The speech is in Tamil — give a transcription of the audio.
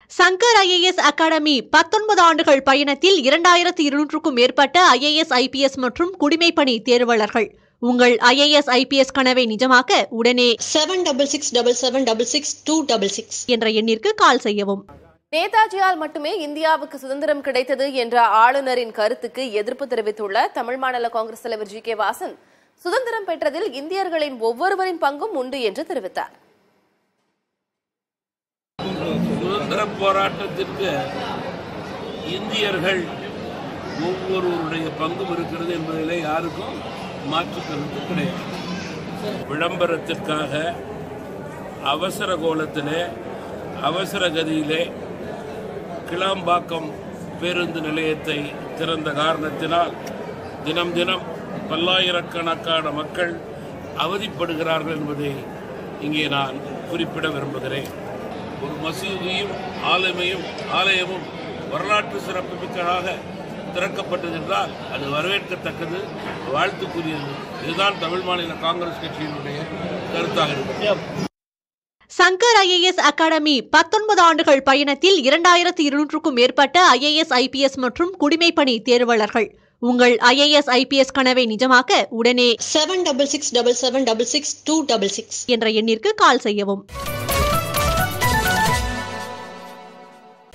சங்கர் ஐஏஎஸ் அகாடமி பத்தொன்பது ஆண்டுகள் பயணத்தில் இரண்டாயிரத்து இருநூற்றுக்கும் மேற்பட்ட ஐஏஎஸ் ஐபிஎஸ் மற்றும் குடிமைப்பணி தேர்வாளர்கள் உங்கள் ஐஏஎஸ் ஐபிஎஸ் கனவை நிஜமாக்க உடனே seven double six double seven double six two double six. என்ற எண்ணிற்கு கால் செய்யவும் நேதாஜியால் மட்டுமே இந்தியாவுக்கு சுதந்திரம் கிடைத்தது என்ற ஆளுநரின் கருத்துக்கு எதிர்ப்பு தெரிவித்துள்ள தமிழ் மாநில காங்கிரஸ் தலைவர் ஜி கே வாசன் சுதந்திரம் பெற்றதில் இந்தியர்களின் ஒவ்வொருவரின் பங்கும் உண்டு என்று தெரிவித்தார் சுதந்திர போராட்டத்திற்கு இந்தியர்கள் ஒவ்வொருவருடைய பங்கும் இருக்கிறது என்பதிலே யாருக்கும் மாற்று கருத்து கிடையாது விளம்பரத்திற்காக அவசர கோலத்திலே அவசர கதியிலே கிளாம்பாக்கம் பேருந்து நிலையத்தை திறந்த காரணத்தினால் தினம் தினம் பல்லாயிரக்கணக்கான மக்கள் அவதிப்படுகிறார்கள் என்பதை இங்கே நான் குறிப்பிட விரும்புகிறேன் ஒரு மசூதியும் ஆலயமையும் ஆலயமும் வரலாற்று சிறப்புமிக்கதாக திறக்கப்பட்டதென்றால் அது வரவேற்கத்தக்கது வாழ்த்துக்குரியது இதுதான் தமிழ் மாநில காங்கிரஸ் கட்சியினுடைய கருத்தாக இருக்கிறது சங்கர் ஐஏஎஸ் அகாடமி பத்தொன்பது ஆண்டுகள் பயணத்தில் இரண்டாயிரத்து இருநூற்றுக்கும் மேற்பட்ட ஐஏஎஸ் ஐபிஎஸ் மற்றும் குடிமைப்பணி தேர்வாளர்கள் உங்கள் ஐஏஎஸ் ஐபிஎஸ் கனவை நிஜமாக்க உடனே seven double six double seven double six two double six. என்ற எண்ணிற்கு கால் செய்யவும்